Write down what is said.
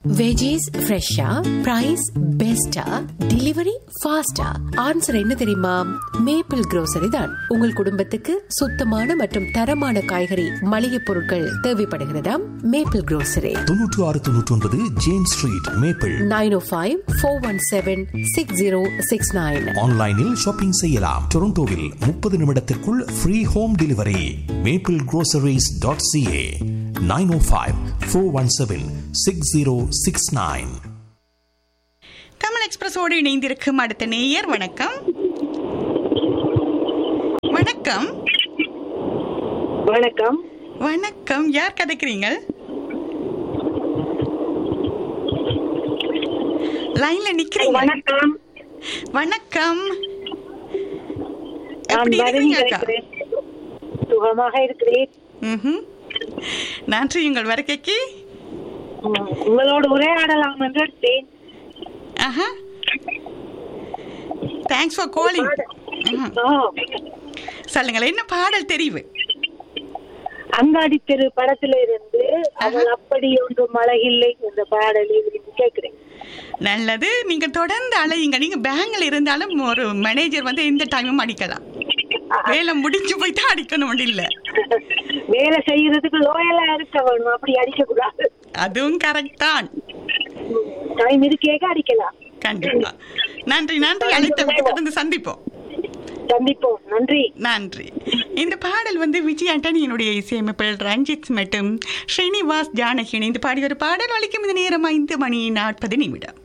Veggies ஃப்ரெஷ்ஷா price பெஸ்டா delivery ஃபாஸ்டா ஆன்சர் என்ன தெரியுமா மேப்பிள் grocery தான் உங்கள் குடும்பத்துக்கு சுத்தமான மற்றும் தரமான காய்கறி மளிகை பொருட்கள் தேவைப்படுகிறதா மேப்பிள் grocery தொன்னூற்று ஆறு தொன்னூற்றி ஒன்பது James Street Maple nine O five four one seven six zero six nine ஆன்லைனில் ஷாப்பிங் செய்யலாம் டொரண்டோவில் முப்பது நிமிடத்திற்குள் free home delivery Maple groceries.ca dot CA nine O five four one seven six zero six nine Tamil எக்ஸ்பிரஸோடு இணைந்திருக்கும் அடுத்த நேயர் வணக்கம் வணக்கம் வணக்கம் வணக்கம் யார் கதைக்கிறீங்க லைன்ல நிக்கிறீங்க வணக்கம் வணக்கம் நான் எப்படி பரணி இருக்கீங்க அக்கா கலைக்கிறேன் சுகமாக இருக்கிறேன் ம்ஹும். நன்றி உங்கள் வருகைக்கு உம், உங்களோடு உரையாடலாம் என்று எடுத்தேன் ஆஹா தேங்க்ஸ் ஃபார் காலிங் ஆ, சொல்லுங்கள் என்ன பாடல் தெரிவு அங்காடி தெரு படத்துல இருந்து அவள் அப்படி ஒன்றும் அழகில்லை என்ற பாடலை விரும்பி கேட்கிறேன் நல்லது நீங்க தொடர்ந்து அலையுங்க நீங்க பேங்க்ல இருந்தாலும் ஒரு மேனேஜர் வந்து எந்த டைமும் அடிக்கலாம் வேலை முடிஞ்சு போய் தான் அடிக்கணும் இல்ல வேலை செய்யறதுக்கு லோயலா இருக்க வேணும் அப்படி அடிக்க கூடாது அதுவும் கரெக்ட் தான் டைம் இருக்கேக அடிக்கலாம் கண்டிப்பா நன்றி நன்றி அழைத்தமைக்கு தொடர்ந்து சந்திப்போம் சந்திப்போம் நன்றி நன்றி இந்த பாடல் வந்து விஜய் ஆண்டனியினுடைய இசையமைப்பில் ரஞ்சித் மற்றும் ஸ்ரீனிவாஸ் ஜானகி இணைந்து பாடிய ஒரு பாடல் அளிக்கும் இந்த நேரம் ஐந்து மணி நாற்பது நிமிடம்